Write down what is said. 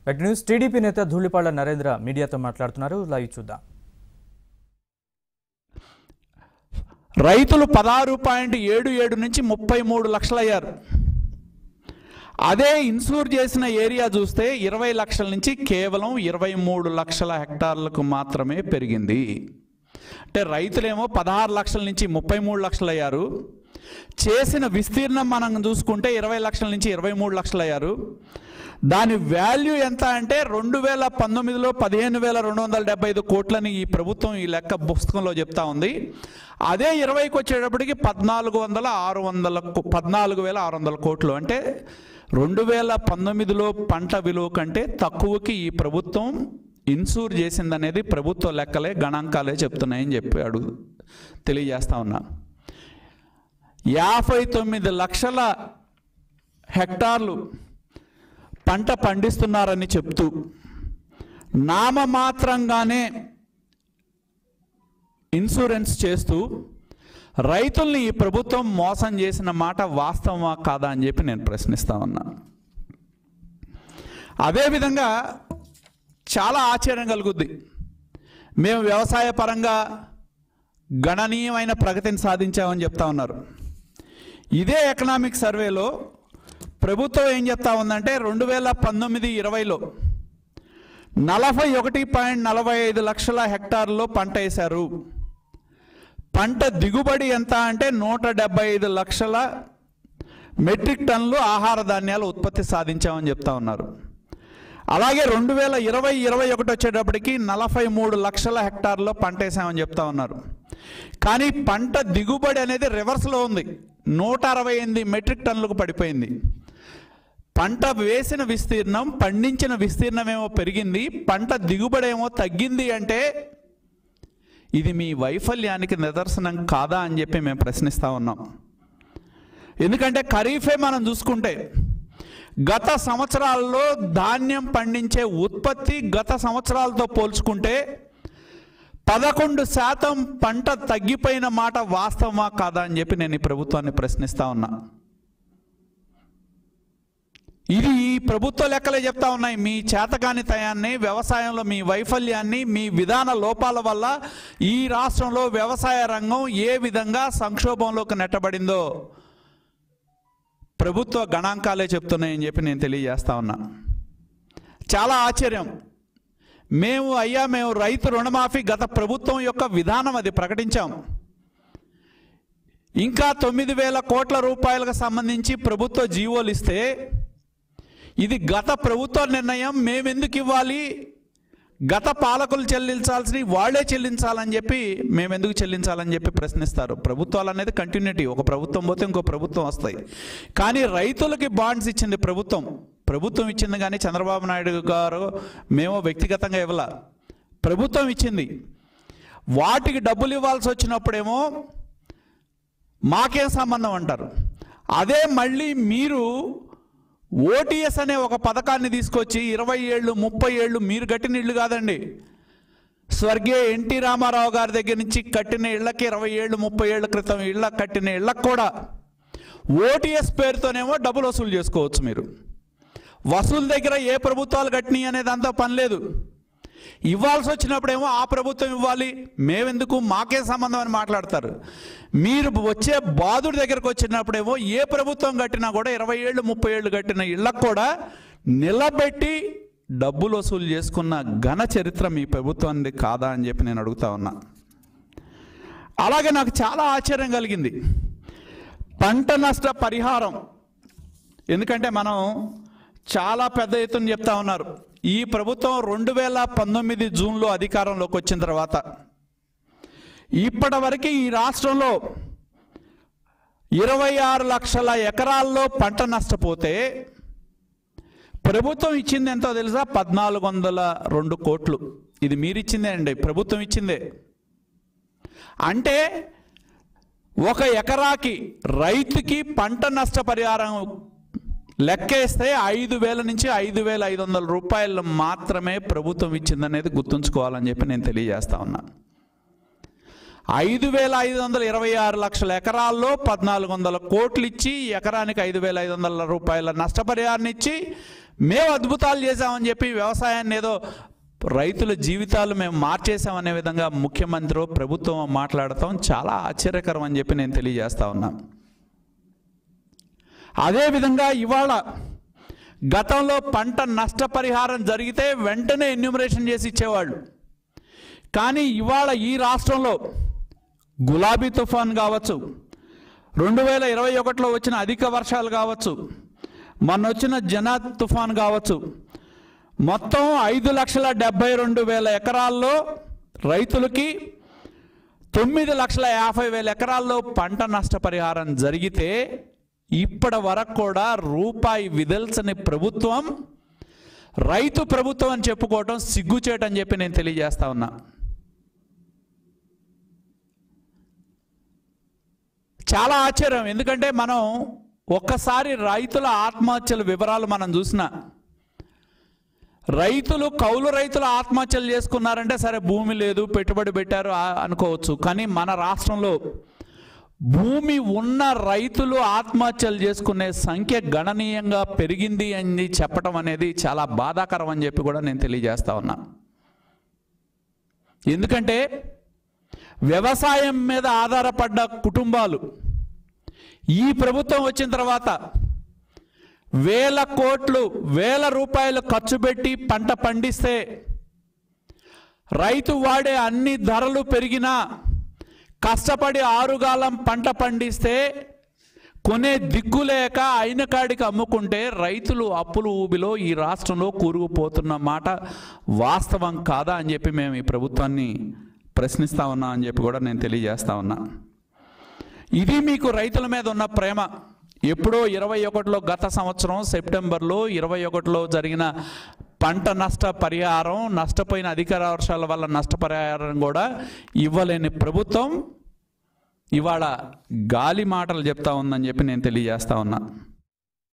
right news TDP నేత ధూళిపాళ్ల నరేంద్ర మీడియాతో మాట్లాడుతున్నారు లైవ్ చూద్దాం రైతులు పదహారు పాయింట్ ఏడు ఏడు నుంచి ముప్పై మూడు లక్షలు అయ్యారు అదే ఇన్సూర్ చేసిన ఏరియా చూస్తే ఇరవై లక్షల నుంచి కేవలం ఇరవై మూడు లక్షల హెక్టార్లకు మాత్రమే పెరిగింది అంటే రైతులేమో పదహారు లక్షల నుంచి ముప్పై మూడు లక్షలు అయ్యారు చేసిన విస్తీర్ణం మనం చూసుకుంటే ఇరవై లక్షల నుంచి ఇరవై మూడు లక్షలు అయ్యారు దాని వాల్యూ ఎంత అంటే రెండు వేల పంతొమ్మిదిలో పదిహేను వేల రెండు వందల డెబ్బై ఐదు కోట్లని ఈ ప్రభుత్వం ఈ లెక్క పుస్తకంలో చెప్తా ఉంది అదే ఇరవైకి వచ్చేటప్పటికి పద్నాలుగు వందల ఆరు వందల కో- పద్నాలుగు వేల ఆరు వందల కోట్లు అంటే రెండు వేల పంతొమ్మిదిలో పంట విలువ కంటే తక్కువకి ఈ ప్రభుత్వం ఇన్సూర్ చేసిందనేది ప్రభుత్వ లెక్కలే గణాంకాలే చెప్తున్నాయని చెప్పి అడుగు తెలియజేస్తా ఉన్నా యాభై తొమ్మిది లక్షల హెక్టార్లు పంట పండిస్తున్నారని చెప్తూ నామమాత్రంగానే ఇన్సూరెన్స్ చేస్తూ రైతుల్ని ఈ ప్రభుత్వం మోసం చేసిన మాట వాస్తవమా కాదా అని చెప్పి నేను ప్రశ్నిస్తా ఉన్నా అదేవిధంగా చాలా ఆశ్చర్యం కలుగుద్ది మేము వ్యవసాయ పరంగా గణనీయమైన ప్రగతిని సాధించామని చెప్తా ఉన్నారు ఇదే ఎకనామిక్ సర్వేలో ప్రభుత్వం ఏం చెప్తా ఉందంటే రెండు వేల పంతొమ్మిది ఇరవైలో నలభై ఒకటి పాయింట్ నలభై ఐదు లక్షల హెక్టార్లో పంట వేశారు పంట దిగుబడి ఎంత అంటే నూట డెబ్బై ఐదు లక్షల మెట్రిక్ టన్నులు ఆహార ధాన్యాలు ఉత్పత్తి సాధించామని చెప్తా ఉన్నారు అలాగే రెండు వేల ఇరవై ఇరవై ఒకటి వచ్చేటప్పటికి నలభై మూడు లక్షల హెక్టార్లో పంట వేసామని చెప్తా ఉన్నారు కానీ పంట దిగుబడి అనేది రివర్స్లో ఉంది నూట అరవై ఎనిమిది మెట్రిక్ టన్నులకు పడిపోయింది పంట వేసిన విస్తీర్ణం పండించిన విస్తీర్ణం ఏమో పెరిగింది పంట దిగుబడి ఏమో తగ్గింది అంటే ఇది మీ వైఫల్యానికి నిదర్శనం కాదా అని చెప్పి మేము ప్రశ్నిస్తూ ఉన్నాం ఎందుకంటే ఖరీఫే మనం చూసుకుంటే గత సంవత్సరాల్లో ధాన్యం పండించే ఉత్పత్తి గత సంవత్సరాలతో పోల్చుకుంటే పదకొండు శాతం పంట తగ్గిపోయిన మాట వాస్తవమా కాదా అని చెప్పి నేను ఈ ప్రభుత్వాన్ని ప్రశ్నిస్తా ఉన్నా ఇది ఈ ప్రభుత్వ లెక్కలే చెప్తా ఉన్నాయి మీ చేతకానితయాన్ని వ్యవసాయంలో మీ వైఫల్యాన్ని మీ విధాన లోపాల వల్ల ఈ రాష్ట్రంలో వ్యవసాయ రంగం ఏ విధంగా సంక్షోభంలోకి నెట్టబడిందో ప్రభుత్వ గణాంకాలే చెప్తున్నాయని చెప్పి నేను తెలియజేస్తా ఉన్నా చాలా ఆశ్చర్యం మేము అయ్యా మేము రైతు రుణమాఫీ గత ప్రభుత్వం యొక్క విధానం అది ప్రకటించాం ఇంకా తొమ్మిది వేల కోట్ల రూపాయలకు సంబంధించి ప్రభుత్వ జీవోలు ఇస్తే ఇది గత ప్రభుత్వ నిర్ణయం మేమెందుకు ఇవ్వాలి గత పాలకులు చెల్లించాల్సి వాళ్ళే చెల్లించాలని చెప్పి మేమెందుకు చెల్లించాలని చెప్పి ప్రశ్నిస్తారు ప్రభుత్వాలు అనేది కంటిన్యూటీ ఒక ప్రభుత్వం పోతే ఇంకో ప్రభుత్వం వస్తాయి కానీ రైతులకి బాండ్స్ ఇచ్చింది ప్రభుత్వం ప్రభుత్వం ఇచ్చింది కానీ చంద్రబాబు నాయుడు గారు మేము వ్యక్తిగతంగా ఇవ్వాల ప్రభుత్వం ఇచ్చింది వాటికి డబ్బులు ఇవ్వాల్సి వచ్చినప్పుడేమో మాకేం సంబంధం అంటారు అదే మళ్ళీ మీరు ఓటీఎస్ అనే ఒక పథకాన్ని తీసుకొచ్చి ఇరవై ఏళ్ళు ముప్పై ఏళ్ళు మీరు కట్టిన ఇళ్ళు కాదండి స్వర్గీయ ఎన్టీ రామారావు గారి దగ్గర నుంచి కట్టిన ఇళ్ళకి ఇరవై ఏళ్ళు ముప్పై ఏళ్ళ క్రితం ఇళ్ళ కట్టిన ఇళ్ళకి కూడా ఓటీఎస్ పేరుతోనేమో డబ్బులు వసూలు చేసుకోవచ్చు మీరు వసూలు దగ్గర ఏ ప్రభుత్వాలు కట్టినాయి అనే దాంతో పని లేదు ఇవ్వాల్సి వచ్చినప్పుడేమో ఆ ప్రభుత్వం ఇవ్వాలి మేమెందుకు మాకే సంబంధం అని మాట్లాడతారు మీరు వచ్చే బాధుడి దగ్గరకు వచ్చినప్పుడేమో ఏ ప్రభుత్వం కట్టినా కూడా ఇరవై ఏళ్ళు ముప్పై ఏళ్ళు కట్టిన ఇళ్ళకు కూడా నిలబెట్టి డబ్బులు వసూలు చేసుకున్న ఘన చరిత్ర మీ ప్రభుత్వాన్ని కాదా అని చెప్పి నేను అడుగుతా ఉన్నా అలాగే నాకు చాలా ఆశ్చర్యం కలిగింది పంట నష్ట పరిహారం ఎందుకంటే మనం చాలా పెద్ద ఎత్తున చెప్తా ఉన్నారు ఈ ప్రభుత్వం రెండు వేల పంతొమ్మిది జూన్లో అధికారంలోకి వచ్చిన తర్వాత ఇప్పటి వరకు ఈ రాష్ట్రంలో ఇరవై ఆరు లక్షల ఎకరాల్లో పంట నష్టపోతే ప్రభుత్వం ఇచ్చింది ఎంతో తెలుసా పద్నాలుగు వందల రెండు కోట్లు ఇది మీరిచ్చిందే అండి ప్రభుత్వం ఇచ్చిందే అంటే ఒక ఎకరాకి రైతుకి పంట నష్టపరిహారం లెక్కేస్తే ఐదు వేల నుంచి ఐదు వేల ఐదు వందల రూపాయలు మాత్రమే ప్రభుత్వం ఇచ్చిందనేది గుర్తుంచుకోవాలని చెప్పి నేను తెలియజేస్తా ఉన్నా ఐదు వేల ఐదు వందల ఇరవై ఆరు లక్షల ఎకరాల్లో పద్నాలుగు వందల కోట్లు ఇచ్చి ఎకరానికి ఐదు వేల ఐదు వందల రూపాయల నష్టపరిహారాన్ని ఇచ్చి మేము అద్భుతాలు చేశామని చెప్పి వ్యవసాయాన్ని ఏదో రైతుల జీవితాలు మేము మార్చేసామనే విధంగా ముఖ్యమంత్రి ప్రభుత్వం మాట్లాడటం చాలా ఆశ్చర్యకరం అని చెప్పి నేను తెలియజేస్తా ఉన్నా అదేవిధంగా ఇవాళ గతంలో పంట నష్టపరిహారం జరిగితే వెంటనే ఎన్యూమరేషన్ చేసి ఇచ్చేవాళ్ళు కానీ ఇవాళ ఈ రాష్ట్రంలో గులాబీ తుఫాన్ కావచ్చు రెండు వేల ఇరవై ఒకటిలో వచ్చిన అధిక వర్షాలు కావచ్చు మొన్న వచ్చిన జన తుఫాన్ కావచ్చు మొత్తం ఐదు లక్షల డెబ్బై రెండు వేల ఎకరాల్లో రైతులకి తొమ్మిది లక్షల యాభై వేల ఎకరాల్లో పంట నష్టపరిహారం జరిగితే ఇప్పటి వరకు కూడా రూపాయి విదల్సని ప్రభుత్వం రైతు ప్రభుత్వం అని చెప్పుకోవటం సిగ్గుచేటని చెప్పి నేను తెలియజేస్తా ఉన్నా చాలా ఆశ్చర్యం ఎందుకంటే మనం ఒక్కసారి రైతుల ఆత్మహత్యల వివరాలు మనం చూసిన రైతులు కౌలు రైతులు ఆత్మహత్యలు చేసుకున్నారంటే సరే భూమి లేదు పెట్టుబడి పెట్టారు ఆ- అనుకోవచ్చు కానీ మన రాష్ట్రంలో భూమి ఉన్న రైతులు ఆత్మహత్యలు చేసుకునే సంఖ్య గణనీయంగా పెరిగింది అని చెప్పడం అనేది చాలా బాధాకరం అని చెప్పి కూడా నేను తెలియజేస్తా ఉన్నా ఎందుకంటే వ్యవసాయం మీద ఆధారపడ్డ కుటుంబాలు ఈ ప్రభుత్వం వచ్చిన తర్వాత వేల కోట్లు వేల రూపాయలు ఖర్చు పెట్టి పంట పండిస్తే రైతు వాడే అన్ని ధరలు పెరిగినా కష్టపడి ఆరుగాలం పంట పండిస్తే కొనే దిక్కు లేక అయిన కాడికి అమ్ముకుంటే రైతులు అప్పులు ఊబిలో ఈ రాష్ట్రంలో కూరుకుపోతున్న మాట వాస్తవం కాదా అని చెప్పి మేము ఈ ప్రభుత్వాన్ని ప్రశ్నిస్తా ఉన్నా అని చెప్పి కూడా నేను తెలియజేస్తా ఉన్నా ఇది మీకు రైతుల మీద ఉన్న ప్రేమ ఎప్పుడో ఇరవై ఒకటిలో గత సంవత్సరం సెప్టెంబర్లో ఇరవై ఒకటిలో జరిగిన పంట నష్ట పరిహారం నష్టపోయిన అధిక వర్షాల వల్ల నష్టపరిహారం కూడా ఇవ్వలేని ప్రభుత్వం ఇవాళ గాలి మాటలు చెప్తా ఉందని చెప్పి నేను తెలియజేస్తా ఉన్నా